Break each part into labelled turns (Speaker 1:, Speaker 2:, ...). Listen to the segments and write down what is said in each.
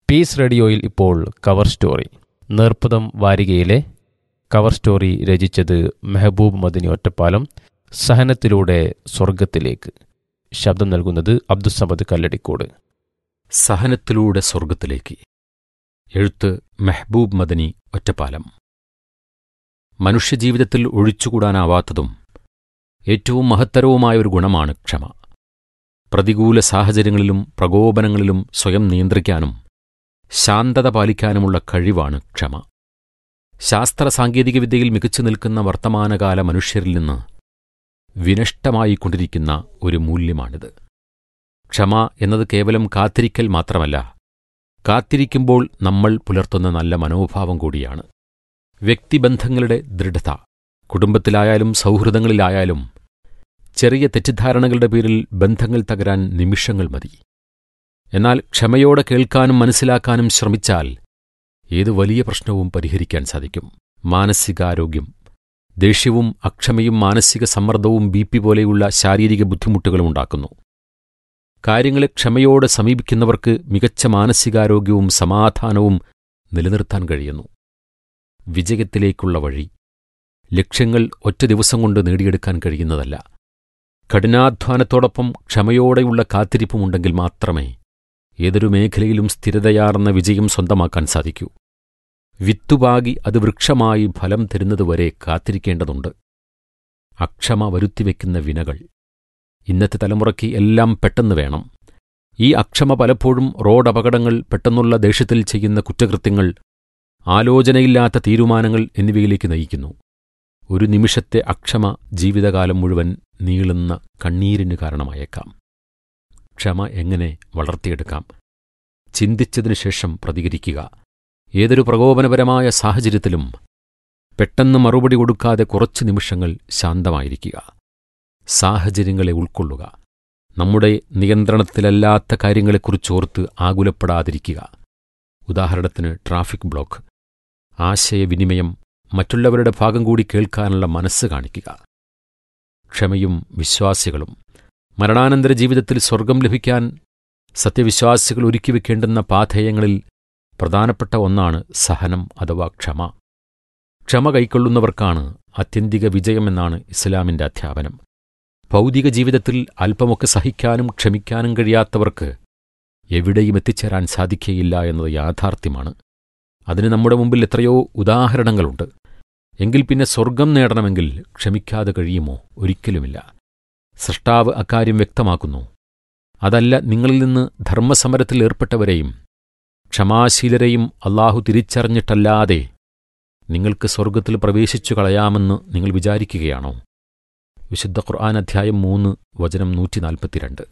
Speaker 1: piece റേഡിയോയിൽ ഇപ്പോൾ cover story നേർപ്പതം വാരികയിലെ കവർ സ്റ്റോറി രചിച്ചത് മെഹബൂബ് മദനി ഒറ്റപ്പാലം സഹനത്തിലൂടെ സ്വർഗത്തിലേക്ക് ശബ്ദം നൽകുന്നത് അബ്ദുസമദ് കല്ലടിക്കോട്
Speaker 2: സഹനത്തിലൂടെ സ്വർഗത്തിലേക്ക് എഴുത്ത് മെഹബൂബ് മദനി ഒറ്റപ്പാലം മനുഷ്യജീവിതത്തിൽ ഒഴിച്ചുകൂടാനാവാത്തതും ഏറ്റവും മഹത്തരവുമായ ഒരു ഗുണമാണ് ക്ഷമ പ്രതികൂല സാഹചര്യങ്ങളിലും പ്രകോപനങ്ങളിലും സ്വയം നിയന്ത്രിക്കാനും ശാന്തത പാലിക്കാനുമുള്ള കഴിവാണ് ക്ഷമ ശാസ്ത്ര സാങ്കേതികവിദ്യയിൽ മികച്ചു നിൽക്കുന്ന വർത്തമാനകാല മനുഷ്യരിൽ നിന്ന് വിനഷ്ടമായിക്കൊണ്ടിരിക്കുന്ന ഒരു മൂല്യമാണിത് ക്ഷമ എന്നത് കേവലം കാത്തിരിക്കൽ മാത്രമല്ല കാത്തിരിക്കുമ്പോൾ നമ്മൾ പുലർത്തുന്ന നല്ല മനോഭാവം കൂടിയാണ് വ്യക്തിബന്ധങ്ങളുടെ ദൃഢത കുടുംബത്തിലായാലും സൗഹൃദങ്ങളിലായാലും ചെറിയ തെറ്റിദ്ധാരണകളുടെ പേരിൽ ബന്ധങ്ങൾ തകരാൻ നിമിഷങ്ങൾ മതി എന്നാൽ ക്ഷമയോടെ കേൾക്കാനും മനസ്സിലാക്കാനും ശ്രമിച്ചാൽ ഏത് വലിയ പ്രശ്നവും പരിഹരിക്കാൻ സാധിക്കും മാനസികാരോഗ്യം ദേഷ്യവും അക്ഷമയും മാനസിക സമ്മർദ്ദവും ബി പി പോലെയുള്ള ശാരീരിക ബുദ്ധിമുട്ടുകളും ഉണ്ടാക്കുന്നു കാര്യങ്ങളെ ക്ഷമയോടെ സമീപിക്കുന്നവർക്ക് മികച്ച മാനസികാരോഗ്യവും സമാധാനവും നിലനിർത്താൻ കഴിയുന്നു വിജയത്തിലേക്കുള്ള വഴി ലക്ഷ്യങ്ങൾ ഒറ്റ ദിവസം കൊണ്ട് നേടിയെടുക്കാൻ കഴിയുന്നതല്ല കഠിനാധ്വാനത്തോടൊപ്പം ക്ഷമയോടെയുള്ള കാത്തിരിപ്പുമുണ്ടെങ്കിൽ മാത്രമേ ഏതൊരു മേഖലയിലും സ്ഥിരതയാർന്ന വിജയം സ്വന്തമാക്കാൻ സാധിക്കൂ വിത്തുപാകി അത് വൃക്ഷമായി ഫലം തരുന്നതുവരെ കാത്തിരിക്കേണ്ടതുണ്ട് അക്ഷമ വരുത്തിവെക്കുന്ന വിനകൾ ഇന്നത്തെ തലമുറയ്ക്ക് എല്ലാം പെട്ടെന്ന് വേണം ഈ അക്ഷമ പലപ്പോഴും റോഡ് അപകടങ്ങൾ പെട്ടെന്നുള്ള ദേഷ്യത്തിൽ ചെയ്യുന്ന കുറ്റകൃത്യങ്ങൾ ആലോചനയില്ലാത്ത തീരുമാനങ്ങൾ എന്നിവയിലേക്ക് നയിക്കുന്നു ഒരു നിമിഷത്തെ അക്ഷമ ജീവിതകാലം മുഴുവൻ നീളുന്ന കണ്ണീരിന് കാരണമായേക്കാം ക്ഷമ എങ്ങനെ വളർത്തിയെടുക്കാം ചിന്തിച്ചതിനു ശേഷം പ്രതികരിക്കുക ഏതൊരു പ്രകോപനപരമായ സാഹചര്യത്തിലും പെട്ടെന്ന് മറുപടി കൊടുക്കാതെ കുറച്ചു നിമിഷങ്ങൾ ശാന്തമായിരിക്കുക സാഹചര്യങ്ങളെ ഉൾക്കൊള്ളുക നമ്മുടെ നിയന്ത്രണത്തിലല്ലാത്ത കാര്യങ്ങളെക്കുറിച്ചോർത്ത് ആകുലപ്പെടാതിരിക്കുക ഉദാഹരണത്തിന് ട്രാഫിക് ബ്ലോക്ക് ആശയവിനിമയം മറ്റുള്ളവരുടെ ഭാഗം കൂടി കേൾക്കാനുള്ള മനസ്സ് കാണിക്കുക ക്ഷമയും വിശ്വാസികളും മരണാനന്തര ജീവിതത്തിൽ സ്വർഗം ലഭിക്കാൻ സത്യവിശ്വാസികൾ ഒരുക്കിവെക്കേണ്ടുന്ന പാഥേയങ്ങളിൽ പ്രധാനപ്പെട്ട ഒന്നാണ് സഹനം അഥവാ ക്ഷമ ക്ഷമ കൈക്കൊള്ളുന്നവർക്കാണ് അത്യന്തിക വിജയമെന്നാണ് ഇസ്ലാമിന്റെ അധ്യാപനം ഭൗതിക ജീവിതത്തിൽ അല്പമൊക്കെ സഹിക്കാനും ക്ഷമിക്കാനും കഴിയാത്തവർക്ക് എവിടെയും എത്തിച്ചേരാൻ സാധിക്കുകയില്ല എന്നത് യാഥാർത്ഥ്യമാണ് അതിന് നമ്മുടെ മുമ്പിൽ എത്രയോ ഉദാഹരണങ്ങളുണ്ട് എങ്കിൽ പിന്നെ സ്വർഗം നേടണമെങ്കിൽ ക്ഷമിക്കാതെ കഴിയുമോ ഒരിക്കലുമില്ല സൃഷ്ടാവ് അക്കാര്യം വ്യക്തമാക്കുന്നു അതല്ല നിങ്ങളിൽ നിന്ന് ധർമ്മസമരത്തിൽ ഏർപ്പെട്ടവരെയും ക്ഷമാശീലരെയും അള്ളാഹു തിരിച്ചറിഞ്ഞിട്ടല്ലാതെ നിങ്ങൾക്ക് സ്വർഗത്തിൽ പ്രവേശിച്ചു കളയാമെന്ന് നിങ്ങൾ വിചാരിക്കുകയാണോ വിശുദ്ധ ഖുർആൻ അധ്യായം മൂന്ന് വചനം നൂറ്റിനാൽപ്പത്തിരണ്ട്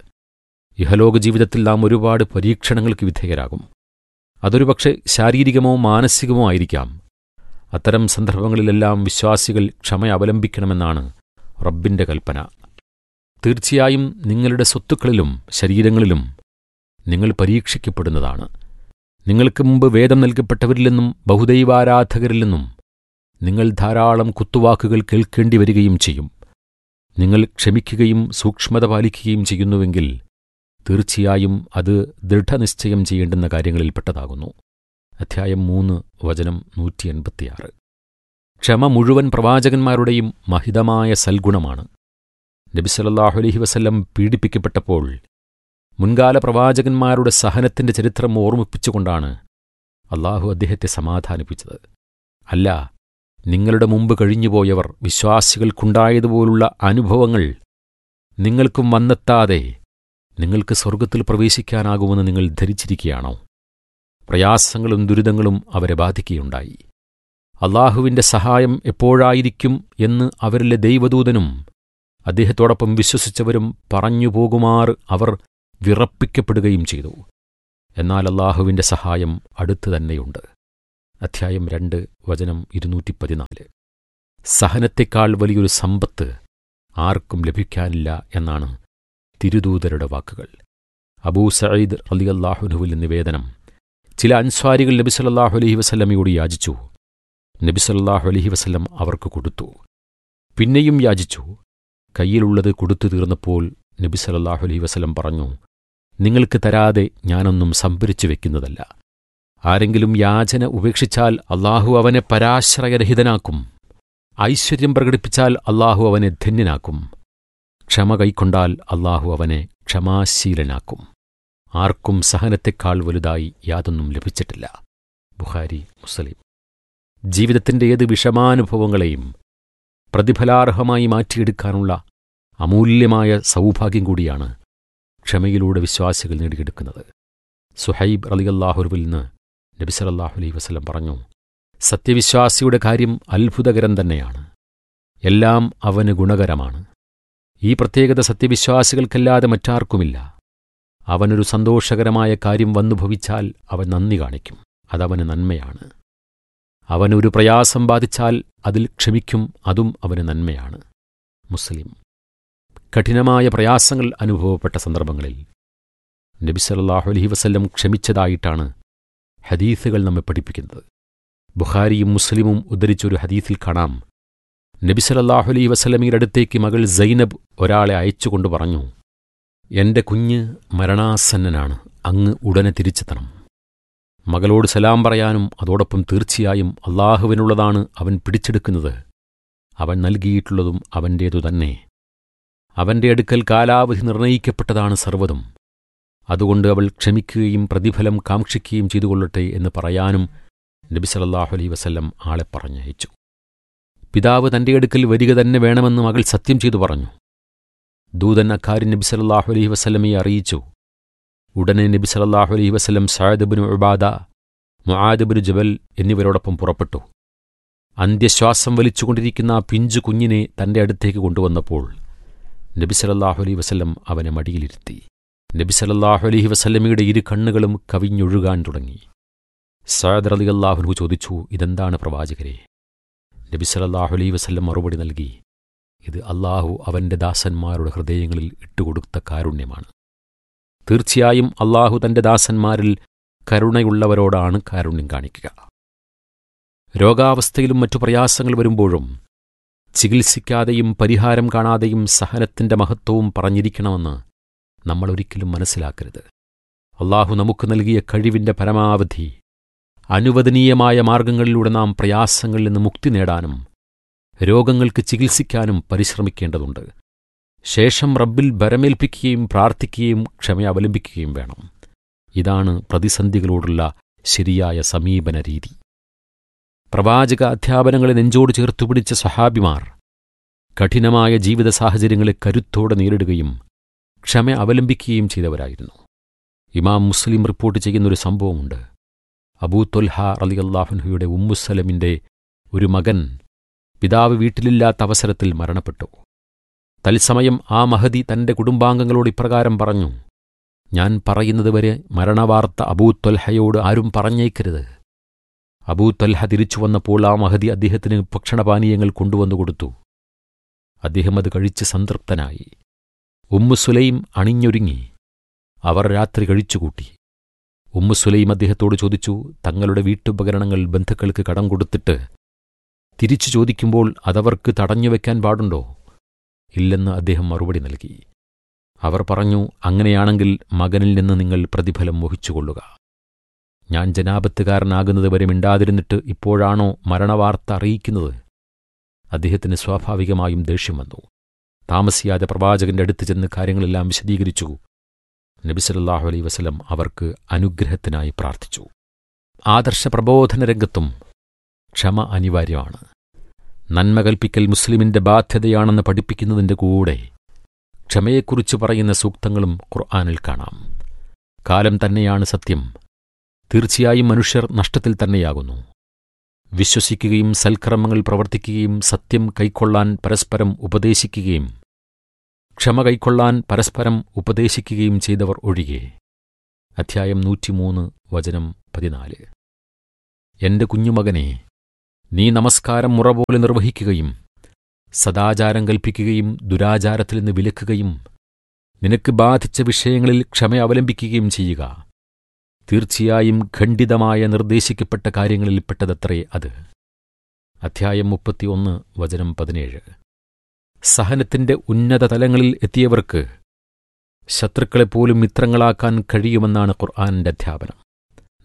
Speaker 2: ഇഹലോക ജീവിതത്തിൽ നാം ഒരുപാട് പരീക്ഷണങ്ങൾക്ക് വിധേയരാകും അതൊരുപക്ഷെ ശാരീരികമോ മാനസികമോ ആയിരിക്കാം അത്തരം സന്ദർഭങ്ങളിലെല്ലാം വിശ്വാസികൾ ക്ഷമ അവലംബിക്കണമെന്നാണ് റബ്ബിന്റെ കൽപ്പന തീർച്ചയായും നിങ്ങളുടെ സ്വത്തുക്കളിലും ശരീരങ്ങളിലും നിങ്ങൾ പരീക്ഷിക്കപ്പെടുന്നതാണ് നിങ്ങൾക്ക് മുമ്പ് വേദം നൽകപ്പെട്ടവരിൽ നിന്നും ബഹുദൈവാരാധകരിൽ നിന്നും നിങ്ങൾ ധാരാളം കുത്തുവാക്കുകൾ കേൾക്കേണ്ടി വരികയും ചെയ്യും നിങ്ങൾ ക്ഷമിക്കുകയും സൂക്ഷ്മത പാലിക്കുകയും ചെയ്യുന്നുവെങ്കിൽ തീർച്ചയായും അത് ദൃഢനിശ്ചയം ചെയ്യേണ്ടുന്ന കാര്യങ്ങളിൽപ്പെട്ടതാകുന്നു അധ്യായം മൂന്ന് വചനം നൂറ്റി എൺപത്തിയാറ് ക്ഷമ മുഴുവൻ പ്രവാചകന്മാരുടെയും മഹിതമായ സൽഗുണമാണ് നബിസലല്ലാഹു അലഹി വസല്ലം പീഡിപ്പിക്കപ്പെട്ടപ്പോൾ മുൻകാല പ്രവാചകന്മാരുടെ സഹനത്തിന്റെ ചരിത്രം ഓർമ്മിപ്പിച്ചുകൊണ്ടാണ് അള്ളാഹു അദ്ദേഹത്തെ സമാധാനിപ്പിച്ചത് അല്ല നിങ്ങളുടെ മുമ്പ് കഴിഞ്ഞുപോയവർ വിശ്വാസികൾക്കുണ്ടായതുപോലുള്ള അനുഭവങ്ങൾ നിങ്ങൾക്കും വന്നെത്താതെ നിങ്ങൾക്ക് സ്വർഗത്തിൽ പ്രവേശിക്കാനാകുമെന്ന് നിങ്ങൾ ധരിച്ചിരിക്കുകയാണോ പ്രയാസങ്ങളും ദുരിതങ്ങളും അവരെ ബാധിക്കുകയുണ്ടായി അള്ളാഹുവിന്റെ സഹായം എപ്പോഴായിരിക്കും എന്ന് അവരിലെ ദൈവദൂതനും അദ്ദേഹത്തോടൊപ്പം വിശ്വസിച്ചവരും പറഞ്ഞു പോകുമാർ അവർ വിറപ്പിക്കപ്പെടുകയും ചെയ്തു എന്നാൽ അള്ളാഹുവിന്റെ സഹായം അടുത്തു തന്നെയുണ്ട് അധ്യായം രണ്ട് വചനം ഇരുന്നൂറ്റി പതിനാല് സഹനത്തെക്കാൾ വലിയൊരു സമ്പത്ത് ആർക്കും ലഭിക്കാനില്ല എന്നാണ് തിരുദൂതരുടെ വാക്കുകൾ അബൂ സയ്യിദ് റലിയല്ലാഹുനുവിൽ നിവേദനം ചില അൻസ്വാരികൾ നബി സല്ലല്ലാഹു അലൈഹി വസല്ലമയോട് യാചിച്ചു നബി സല്ലല്ലാഹു അലൈഹി വസല്ലം അവർക്ക് കൊടുത്തു പിന്നെയും യാചിച്ചു കയ്യിലുള്ളത് കൊടുത്തു തീർന്നപ്പോൾ നബി സല്ലല്ലാഹു അലൈഹി വസല്ലം പറഞ്ഞു നിങ്ങൾക്ക് തരാതെ ഞാനൊന്നും സംഭരിച്ചു വെക്കുന്നതല്ല ആരെങ്കിലും യാചന ഉപേക്ഷിച്ചാൽ അള്ളാഹു അവനെ പരാശ്രയരഹിതനാക്കും ഐശ്വര്യം പ്രകടിപ്പിച്ചാൽ അള്ളാഹു അവനെ ധന്യനാക്കും ക്ഷമ കൈക്കൊണ്ടാൽ അള്ളാഹു അവനെ ക്ഷമാശീലനാക്കും ആർക്കും സഹനത്തെക്കാൾ വലുതായി യാതൊന്നും ലഭിച്ചിട്ടില്ല ബുഖാരി മുസ്ലിം ജീവിതത്തിന്റെ ഏത് വിഷമാനുഭവങ്ങളെയും പ്രതിഫലാർഹമായി മാറ്റിയെടുക്കാനുള്ള അമൂല്യമായ സൗഭാഗ്യം കൂടിയാണ് ക്ഷമയിലൂടെ വിശ്വാസികൾ നേടിയെടുക്കുന്നത് സുഹൈബ് റലിയല്ലാഹുരുവിൽ നിന്ന് നബി സല്ലല്ലാഹു അലൈഹി വസല്ലം പറഞ്ഞു സത്യവിശ്വാസിയുടെ കാര്യം അത്ഭുതകരം തന്നെയാണ് എല്ലാം അവന് ഗുണകരമാണ് ഈ പ്രത്യേകത സത്യവിശ്വാസികൾക്കല്ലാതെ മറ്റാർക്കുമില്ല അവനൊരു സന്തോഷകരമായ കാര്യം വന്നു ഭവിച്ചാൽ അവൻ നന്ദി കാണിക്കും അതവന് നന്മയാണ് അവനൊരു പ്രയാസം ബാധിച്ചാൽ അതിൽ ക്ഷമിക്കും അതും അവന് നന്മയാണ് മുസ്ലിം കഠിനമായ പ്രയാസങ്ങൾ അനുഭവപ്പെട്ട സന്ദർഭങ്ങളിൽ നബി സല്ലല്ലാഹു അലൈഹി വസല്ലം ക്ഷമിച്ചതായിട്ടാണ് ഹദീസുകൾ നമ്മെ പഠിപ്പിക്കുന്നത് ബുഖാരിയും മുസ്ലിമും ഉദ്ധരിച്ചൊരു ഹദീസിൽ കാണാം നബി സല്ലല്ലാഹു അലൈഹി വസല്ലമയുടെ അടുത്തേക്ക് മകൾ സൈനബ് ഒരാളെ അയച്ചുകൊണ്ട് പറഞ്ഞു എന്റെ കുഞ്ഞ് മരണാസന്നനാണ് അങ്ങ് ഉടനെ തിരിച്ചെത്തണം മകളോട് സലാം പറയാനും അതോടൊപ്പം തീർച്ചയായും അള്ളാഹുവിനുള്ളതാണ് അവൻ പിടിച്ചെടുക്കുന്നത് അവൻ നൽകിയിട്ടുള്ളതും അവൻ്റേതു തന്നെ അവന്റെ അടുക്കൽ കാലാവധി നിർണയിക്കപ്പെട്ടതാണ് സർവ്വതും അതുകൊണ്ട് അവൾ ക്ഷമിക്കുകയും പ്രതിഫലം കാക്ഷിക്കുകയും ചെയ്തുകൊള്ളട്ടെ എന്ന് പറയാനും നബി സല്ലല്ലാഹു അലൈഹി വസല്ലം ആളെ പറഞ്ഞയച്ചു പിതാവ് തന്റെ അടുക്കൽ വരിക തന്നെ വേണമെന്ന് മകൾ സത്യം ചെയ്തു പറഞ്ഞു ദൂതൻ അക്കാര്യം നബി സല്ലല്ലാഹു അലൈഹി വസല്ലമയെ അറിയിച്ചു ഉടനെ നബി സല്ലല്ലാഹു അലൈഹി വസല്ലം സഅദ് ഉബാദ മുആദ് ജബൽ എന്നിവരോടൊപ്പം പുറപ്പെട്ടു അന്ത്യശ്വാസം വലിച്ചുകൊണ്ടിരിക്കുന്ന ആ പിഞ്ചു കുഞ്ഞിനെ തന്റെ അടുത്തേക്ക് കൊണ്ടുവന്നപ്പോൾ നബി സല്ലല്ലാഹു അലൈഹി വസല്ലം അവനെ മടിയിലിരുത്തി നബി സല്ലല്ലാഹു അലൈഹി വസല്ലമയുടെ ഇരു കണ്ണുകളും കവിഞ്ഞൊഴുകാൻ തുടങ്ങി സഅദ് റളിയല്ലാഹു ചോദിച്ചു ഇതെന്താണ് പ്രവാചകരെ നബി സല്ലല്ലാഹു അലൈഹി വസല്ലം മറുപടി നൽകി ഇത് അള്ളാഹു അവന്റെ ദാസന്മാരുടെ ഹൃദയങ്ങളിൽ ഇട്ടുകൊടുത്ത കാരുണ്യമാണ് തീർച്ചയായും അള്ളാഹു തന്റെ ദാസന്മാരിൽ കരുണയുള്ളവരോടാണ് കാരുണ്യം കാണിക്കുക രോഗാവസ്ഥയിലും മറ്റു പ്രയാസങ്ങൾ വരുമ്പോഴും ചികിത്സിക്കാതെയും പരിഹാരം കാണാതെയും സഹനത്തിന്റെ മഹത്വവും പറഞ്ഞിരിക്കണമെന്ന് നമ്മൾ ഒരിക്കലും മനസ്സിലാക്കരുത് അള്ളാഹു നമുക്ക് നൽകിയ കഴിവിന്റെ പരമാവധി അനുവദനീയമായ മാർഗങ്ങളിലൂടെ നാം പ്രയാസങ്ങളിൽ നിന്ന് മുക്തി നേടാനും രോഗങ്ങൾക്ക് ചികിത്സിക്കാനും പരിശ്രമിക്കേണ്ടതുണ്ട് ശേഷം റബ്ബിൽ ബരമേൽപ്പിക്കുകയും പ്രാർത്ഥിക്കുകയും ക്ഷമ അവലംബിക്കുകയും വേണം ഇതാണ് പ്രതിസന്ധികളോടുള്ള ശരിയായ സമീപന രീതി പ്രവാചക അധ്യാപനങ്ങളെ നെഞ്ചോട് ചേർത്തുപിടിച്ച സഹാബിമാർ കഠിനമായ ജീവിത സാഹചര്യങ്ങളെ കരുത്തോടെ നേരിടുകയും ക്ഷമ അവലംബിക്കുകയും ചെയ്തവരായിരുന്നു ഇമാം മുസ്ലിം റിപ്പോർട്ട് ചെയ്യുന്നൊരു സംഭവമുണ്ട് അബൂ തൊൽഹ റലിയല്ലാഹുൻഹയുടെ ഉമ്മുസലമിന്റെ ഒരു മകൻ പിതാവ് വീട്ടിലില്ലാത്ത അവസരത്തിൽ മരണപ്പെട്ടു തത്സമയം ആ മഹതി തന്റെ കുടുംബാംഗങ്ങളോട് ഇപ്രകാരം പറഞ്ഞു ഞാൻ പറയുന്നതുവരെ മരണവാർത്ത അബൂ ത്വൽഹയോട് ആരും പറഞ്ഞേക്കരുത് അബൂ ത്വൽഹ തിരിച്ചു വന്നപ്പോൾ ആ മഹതി അദ്ദേഹത്തിന് ഭക്ഷണപാനീയങ്ങൾ കൊണ്ടുവന്നു കൊടുത്തു അദ്ദേഹം അത് കഴിച്ച് സംതൃപ്തനായി ഉമ്മു സുലൈം അണിഞ്ഞൊരുങ്ങി അവർ രാത്രി കഴിച്ചുകൂട്ടി ഉമ്മു സുലൈം അദ്ദേഹത്തോട് ചോദിച്ചു തങ്ങളുടെ വീട്ടുപകരണങ്ങൾ ബന്ധുക്കൾക്ക് കടം കൊടുത്തിട്ട് തിരിച്ചു ചോദിക്കുമ്പോൾ അതവർക്ക് തടഞ്ഞുവെക്കാൻ പാടുണ്ടോ ഇല്ലെന്ന് അദ്ദേഹം മറുപടി നൽകി അവർ പറഞ്ഞു അങ്ങനെയാണെങ്കിൽ മകനിൽ നിന്ന് നിങ്ങൾ പ്രതിഫലം മോഹിച്ചുകൊള്ളുക ഞാൻ ജനാപത്തുകാരനാകുന്നത് വരെ മിണ്ടാതിരുന്നിട്ട് ഇപ്പോഴാണോ മരണവാർത്ത അറിയിക്കുന്നത് അദ്ദേഹത്തിന് സ്വാഭാവികമായും ദേഷ്യം വന്നു താമസിയാതെ പ്രവാചകന്റെ അടുത്ത് ചെന്ന് കാര്യങ്ങളെല്ലാം വിശദീകരിച്ചു നബിസലല്ലാഹു അലൈ വസലം അവർക്ക് അനുഗ്രഹത്തിനായി പ്രാർത്ഥിച്ചു ആദർശ പ്രബോധന രംഗത്തും ക്ഷമ അനിവാര്യമാണ് നന്മ കൽപ്പിക്കൽ മുസ്ലിമിന്റെ ബാധ്യതയാണെന്ന് പഠിപ്പിക്കുന്നതിന്റെ കൂടെ ക്ഷമയെക്കുറിച്ച് പറയുന്ന സൂക്തങ്ങളും ഖുർആാനിൽ കാണാം കാലം തന്നെയാണ് സത്യം തീർച്ചയായും മനുഷ്യർ നഷ്ടത്തിൽ തന്നെയാകുന്നു വിശ്വസിക്കുകയും സൽക്കർമ്മങ്ങൾ പ്രവർത്തിക്കുകയും സത്യം കൈക്കൊള്ളാൻ പരസ്പരം ഉപദേശിക്കുകയും ക്ഷമ കൈക്കൊള്ളാൻ പരസ്പരം ഉപദേശിക്കുകയും ചെയ്തവർ ഒഴികെ അധ്യായം നൂറ്റിമൂന്ന് വചനം പതിനാല് എന്റെ കുഞ്ഞുമകനെ നീ നമസ്കാരം മുറ പോലെ നിർവഹിക്കുകയും സദാചാരം കൽപ്പിക്കുകയും ദുരാചാരത്തിൽ നിന്ന് വിലക്കുകയും നിനക്ക് ബാധിച്ച വിഷയങ്ങളിൽ ക്ഷമ അവലംബിക്കുകയും ചെയ്യുക തീർച്ചയായും ഖണ്ഡിതമായ നിർദ്ദേശിക്കപ്പെട്ട കാര്യങ്ങളിൽപ്പെട്ടതത്രേ അത് അധ്യായം മുപ്പത്തിയൊന്ന് വചനം പതിനേഴ് സഹനത്തിന്റെ ഉന്നത തലങ്ങളിൽ എത്തിയവർക്ക് ശത്രുക്കളെപ്പോലും മിത്രങ്ങളാക്കാൻ കഴിയുമെന്നാണ് ഖുർആാനിന്റെ അധ്യാപനം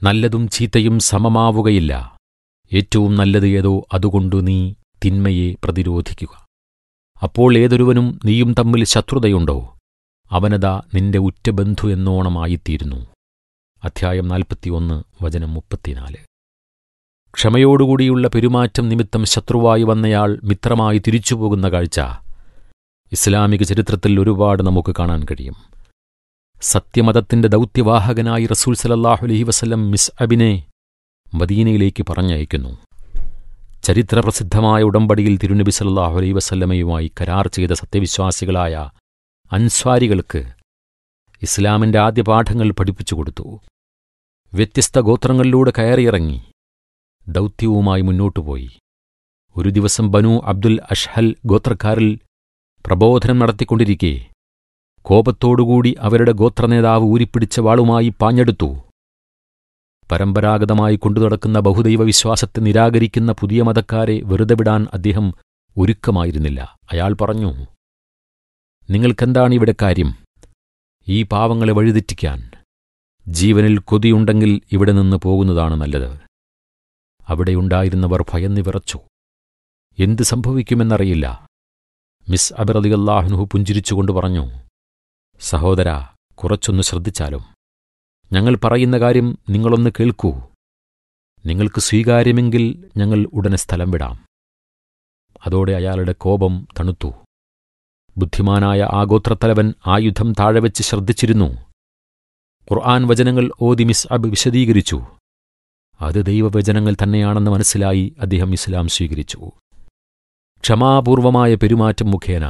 Speaker 2: നല്ലതും ചീത്തയും സമമാവുകയില്ല ഏറ്റവും നല്ലത് ഏതോ അതുകൊണ്ടു നീ തിന്മയെ പ്രതിരോധിക്കുക അപ്പോൾ ഏതൊരുവനും നീയും തമ്മിൽ ശത്രുതയുണ്ടോ അവനതാ നിന്റെ ഉറ്റബന്ധു എന്നോണമായിത്തീരുന്നു അധ്യായം നാൽപ്പത്തിയൊന്ന് വചനം മുപ്പത്തിനാല് ക്ഷമയോടുകൂടിയുള്ള പെരുമാറ്റം നിമിത്തം ശത്രുവായി വന്നയാൾ മിത്രമായി തിരിച്ചുപോകുന്ന കാഴ്ച ഇസ്ലാമിക ചരിത്രത്തിൽ ഒരുപാട് നമുക്ക് കാണാൻ കഴിയും സത്യമതത്തിന്റെ ദൗത്യവാഹകനായി റസൂൽ സലല്ലാഹു അലഹി വസല്ലം മിസ് അബിനെ മദീനയിലേക്ക് പറഞ്ഞയക്കുന്നു ചരിത്രപ്രസിദ്ധമായ ഉടമ്പടിയിൽ തിരുനബി സല്ലാഹു അലൈ വസല്ലമയുമായി കരാർ ചെയ്ത സത്യവിശ്വാസികളായ അൻസ്വാരികൾക്ക് ഇസ്ലാമിന്റെ ആദ്യ പാഠങ്ങൾ പഠിപ്പിച്ചു കൊടുത്തു വ്യത്യസ്ത ഗോത്രങ്ങളിലൂടെ കയറിയിറങ്ങി ദൗത്യവുമായി മുന്നോട്ടുപോയി ഒരു ദിവസം ബനു അബ്ദുൽ അഷ്ഹൽ ഗോത്രക്കാരിൽ പ്രബോധനം നടത്തിക്കൊണ്ടിരിക്കെ കോപത്തോടുകൂടി അവരുടെ ഗോത്രനേതാവ് ഊരിപ്പിടിച്ച വാളുമായി പാഞ്ഞെടുത്തു പരമ്പരാഗതമായി കൊണ്ടുനടക്കുന്ന ബഹുദൈവ വിശ്വാസത്തെ നിരാകരിക്കുന്ന പുതിയ മതക്കാരെ വെറുതെ വിടാൻ അദ്ദേഹം ഒരുക്കമായിരുന്നില്ല അയാൾ പറഞ്ഞു നിങ്ങൾക്കെന്താണ് ഇവിടെ കാര്യം ഈ പാവങ്ങളെ വഴിതെറ്റിക്കാൻ ജീവനിൽ കൊതിയുണ്ടെങ്കിൽ ഇവിടെ നിന്ന് പോകുന്നതാണ് നല്ലത് അവിടെയുണ്ടായിരുന്നവർ ഭയന്ന് വിറച്ചു എന്ത് സംഭവിക്കുമെന്നറിയില്ല മിസ് അബിറലിയല്ലാഹ്നുഹു പുഞ്ചിരിച്ചുകൊണ്ട് പറഞ്ഞു സഹോദര കുറച്ചൊന്ന് ശ്രദ്ധിച്ചാലും ഞങ്ങൾ പറയുന്ന കാര്യം നിങ്ങളൊന്ന് കേൾക്കൂ നിങ്ങൾക്ക് സ്വീകാര്യമെങ്കിൽ ഞങ്ങൾ ഉടനെ സ്ഥലം വിടാം അതോടെ അയാളുടെ കോപം തണുത്തു ബുദ്ധിമാനായ ആ ഗോത്രത്തലവൻ ആയുധം താഴെ വെച്ച് ശ്രദ്ധിച്ചിരുന്നു ഖുർആൻ വചനങ്ങൾ ഓതി മിസ് അബ് വിശദീകരിച്ചു അത് ദൈവവചനങ്ങൾ തന്നെയാണെന്ന് മനസ്സിലായി അദ്ദേഹം ഇസ്ലാം സ്വീകരിച്ചു ക്ഷമാപൂർവമായ പെരുമാറ്റം മുഖേന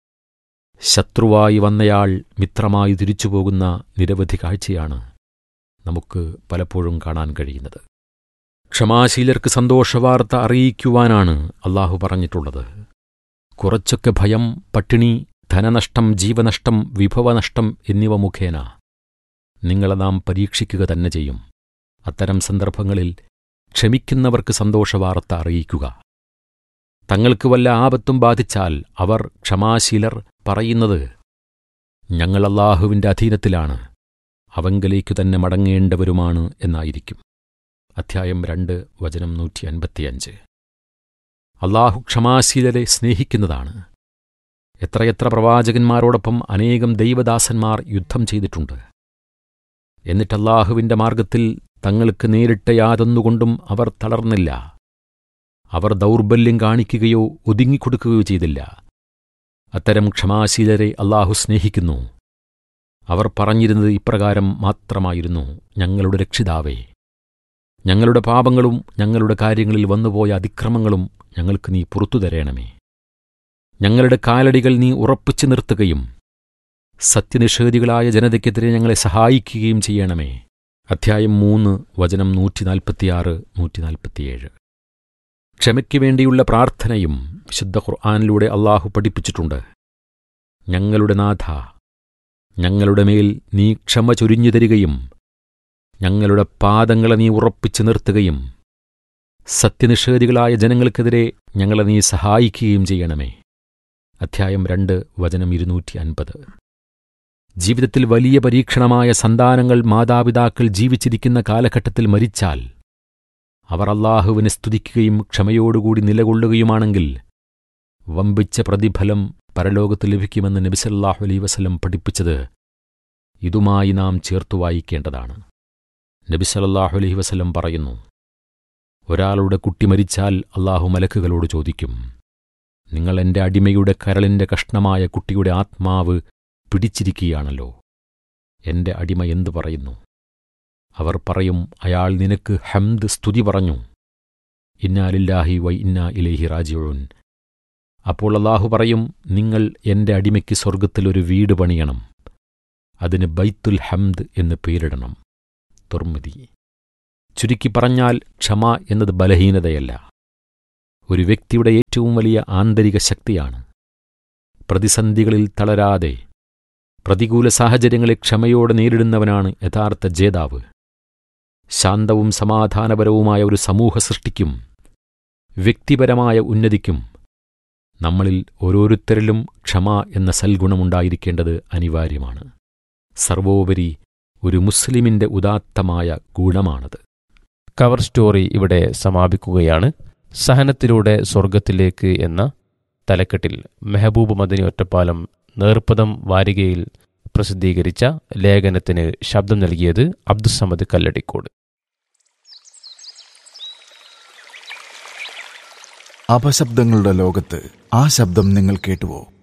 Speaker 2: ശത്രുവായി വന്നയാൾ മിത്രമായി തിരിച്ചുപോകുന്ന നിരവധി കാഴ്ചയാണ് നമുക്ക് പലപ്പോഴും കാണാൻ കഴിയുന്നത് ക്ഷമാശീലർക്ക് സന്തോഷവാർത്ത അറിയിക്കുവാനാണ് അള്ളാഹു പറഞ്ഞിട്ടുള്ളത് കുറച്ചൊക്കെ ഭയം പട്ടിണി ധനനഷ്ടം ജീവനഷ്ടം വിഭവനഷ്ടം എന്നിവ മുഖേന നിങ്ങളെ നാം പരീക്ഷിക്കുക തന്നെ ചെയ്യും അത്തരം സന്ദർഭങ്ങളിൽ ക്ഷമിക്കുന്നവർക്ക് സന്തോഷവാർത്ത അറിയിക്കുക തങ്ങൾക്ക് വല്ല ആപത്തും ബാധിച്ചാൽ അവർ ക്ഷമാശീലർ പറയുന്നത് ഞങ്ങൾ അള്ളാഹുവിന്റെ അധീനത്തിലാണ് അവങ്കലേക്കു തന്നെ മടങ്ങേണ്ടവരുമാണ് എന്നായിരിക്കും അധ്യായം രണ്ട് വചനം നൂറ്റി അൻപത്തിയഞ്ച് അള്ളാഹു ക്ഷമാശീലരെ സ്നേഹിക്കുന്നതാണ് എത്രയെത്ര പ്രവാചകന്മാരോടൊപ്പം അനേകം ദൈവദാസന്മാർ യുദ്ധം ചെയ്തിട്ടുണ്ട് എന്നിട്ട് അള്ളാഹുവിന്റെ മാർഗത്തിൽ തങ്ങൾക്ക് നേരിട്ട യാതൊന്നുകൊണ്ടും അവർ തളർന്നില്ല അവർ ദൗർബല്യം കാണിക്കുകയോ ഒതുങ്ങിക്കൊടുക്കുകയോ ചെയ്തില്ല അത്തരം ക്ഷമാശീലരെ അള്ളാഹു സ്നേഹിക്കുന്നു അവർ പറഞ്ഞിരുന്നത് ഇപ്രകാരം മാത്രമായിരുന്നു ഞങ്ങളുടെ രക്ഷിതാവേ ഞങ്ങളുടെ പാപങ്ങളും ഞങ്ങളുടെ കാര്യങ്ങളിൽ വന്നുപോയ അതിക്രമങ്ങളും ഞങ്ങൾക്ക് നീ പുറത്തു തരേണമേ ഞങ്ങളുടെ കാലടികൾ നീ ഉറപ്പിച്ചു നിർത്തുകയും സത്യനിഷേധികളായ ജനതയ്ക്കെതിരെ ഞങ്ങളെ സഹായിക്കുകയും ചെയ്യണമേ അധ്യായം മൂന്ന് വചനം നൂറ്റിനാൽപ്പത്തിയാറ് നൂറ്റിനാൽപ്പത്തിയേഴ് ക്ഷമയ്ക്ക് വേണ്ടിയുള്ള പ്രാർത്ഥനയും വിശുദ്ധ ഖുർആാനിലൂടെ അള്ളാഹു പഠിപ്പിച്ചിട്ടുണ്ട് ഞങ്ങളുടെ നാഥ ഞങ്ങളുടെ മേൽ നീ ക്ഷമ ചൊരിഞ്ഞു തരികയും ഞങ്ങളുടെ പാദങ്ങളെ നീ ഉറപ്പിച്ചു നിർത്തുകയും സത്യനിഷേധികളായ ജനങ്ങൾക്കെതിരെ ഞങ്ങളെ നീ സഹായിക്കുകയും ചെയ്യണമേ അധ്യായം രണ്ട് വചനം ഇരുന്നൂറ്റി അൻപത് ജീവിതത്തിൽ വലിയ പരീക്ഷണമായ സന്താനങ്ങൾ മാതാപിതാക്കൾ ജീവിച്ചിരിക്കുന്ന കാലഘട്ടത്തിൽ മരിച്ചാൽ അവർ അള്ളാഹുവിനെ സ്തുതിക്കുകയും ക്ഷമയോടുകൂടി നിലകൊള്ളുകയുമാണെങ്കിൽ വമ്പിച്ച പ്രതിഫലം പരലോകത്ത് ലഭിക്കുമെന്ന് നബിസല്ലാഹു അലൈ വസല്ലം പഠിപ്പിച്ചത് ഇതുമായി നാം ചേർത്തു വായിക്കേണ്ടതാണ് നബിസലല്ലാഹു അലൈഹി വസല്ലം പറയുന്നു ഒരാളുടെ കുട്ടി മരിച്ചാൽ അള്ളാഹു മലക്കുകളോട് ചോദിക്കും നിങ്ങൾ എന്റെ അടിമയുടെ കരളിന്റെ കഷ്ണമായ കുട്ടിയുടെ ആത്മാവ് പിടിച്ചിരിക്കുകയാണല്ലോ എന്റെ അടിമ എന്തു പറയുന്നു അവർ പറയും അയാൾ നിനക്ക് ഹംദ് സ്തുതി പറഞ്ഞു ഇന്നാലില്ലാഹി വൈ ഇന്നാ ഇലേഹി റാജിയോൻ അപ്പോൾ അള്ളാഹു പറയും നിങ്ങൾ എന്റെ അടിമയ്ക്ക് സ്വർഗത്തിൽ ഒരു വീട് പണിയണം അതിന് ബൈത്തുൽ ഹംദ് എന്ന് പേരിടണം തുർമിതി ചുരുക്കി പറഞ്ഞാൽ ക്ഷമ എന്നത് ബലഹീനതയല്ല ഒരു വ്യക്തിയുടെ ഏറ്റവും വലിയ ആന്തരിക ശക്തിയാണ് പ്രതിസന്ധികളിൽ തളരാതെ പ്രതികൂല സാഹചര്യങ്ങളെ ക്ഷമയോടെ നേരിടുന്നവനാണ് യഥാർത്ഥ ജേതാവ് ശാന്തവും സമാധാനപരവുമായ ഒരു സമൂഹ സൃഷ്ടിക്കും വ്യക്തിപരമായ ഉന്നതിക്കും നമ്മളിൽ ഓരോരുത്തരിലും ക്ഷമ എന്ന സൽഗുണമുണ്ടായിരിക്കേണ്ടത് അനിവാര്യമാണ് സർവോപരി ഒരു മുസ്ലിമിന്റെ ഉദാത്തമായ ഗുണമാണത്
Speaker 1: കവർ സ്റ്റോറി ഇവിടെ സമാപിക്കുകയാണ് സഹനത്തിലൂടെ സ്വർഗത്തിലേക്ക് എന്ന തലക്കെട്ടിൽ മെഹബൂബ് മദനി ഒറ്റപ്പാലം നേർപ്പദം വാരികയിൽ പ്രസിദ്ധീകരിച്ച ലേഖനത്തിന് ശബ്ദം നൽകിയത് അബ്ദുസമദ് കല്ലടിക്കോട്
Speaker 3: അപശബ്ദങ്ങളുടെ ലോകത്ത് ആ ശബ്ദം നിങ്ങൾ കേട്ടുവോ